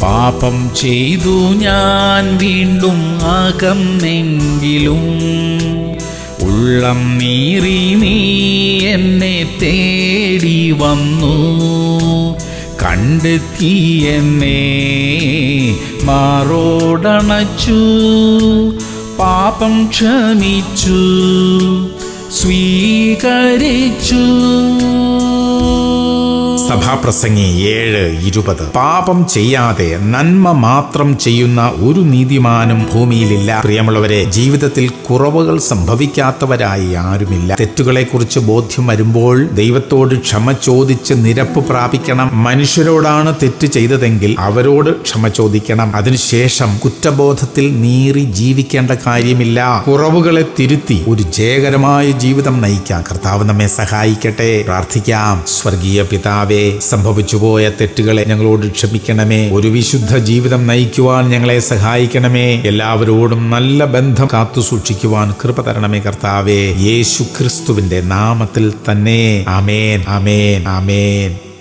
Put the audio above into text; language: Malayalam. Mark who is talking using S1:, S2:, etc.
S1: പാപം ചെയ്തു ഞാൻ വീണ്ടും അകന്നെങ്കിലും ഉള്ളം നീറി നീ എന്നെ തേടി വന്നു കണ്ടെത്തി എന്നെ മാറോടണച്ചു പാപം ക്ഷമിച്ചു സ്വീകരിച്ചു
S2: സഭാപ്രസംഗി ഏഴ് ഇരുപത് പാപം ചെയ്യാതെ നന്മ മാത്രം ചെയ്യുന്ന ഒരു നീതിമാനും ഭൂമിയിലില്ല പ്രിയമുള്ളവരെ ജീവിതത്തിൽ കുറവുകൾ സംഭവിക്കാത്തവരായി ആരുമില്ല തെറ്റുകളെക്കുറിച്ച് ബോധ്യം വരുമ്പോൾ ദൈവത്തോട് ക്ഷമ ചോദിച്ച് നിരപ്പ് പ്രാപിക്കണം മനുഷ്യരോടാണ് തെറ്റ് ചെയ്തതെങ്കിൽ അവരോട് ക്ഷമ ചോദിക്കണം അതിനുശേഷം കുറ്റബോധത്തിൽ നീറി ജീവിക്കേണ്ട കാര്യമില്ല കുറവുകളെ തിരുത്തി ഒരു ജയകരമായ ജീവിതം നയിക്കാൻ കർത്താവ് നമ്മെ സഹായിക്കട്ടെ പ്രാർത്ഥിക്കാം സ്വർഗീയ പിതാവേ സംഭവിച്ചുപോയ തെറ്റുകളെ ഞങ്ങളോട് ക്ഷമിക്കണമേ ഒരു വിശുദ്ധ ജീവിതം നയിക്കുവാൻ ഞങ്ങളെ സഹായിക്കണമേ എല്ലാവരോടും നല്ല ബന്ധം കാത്തു സൂക്ഷിക്കുവാൻ കൃപ തരണമേ കർത്താവേ യേശു ക്രിസ്തുവിന്റെ നാമത്തിൽ തന്നെ ആമേൻ ആമേൻ ആമേൻ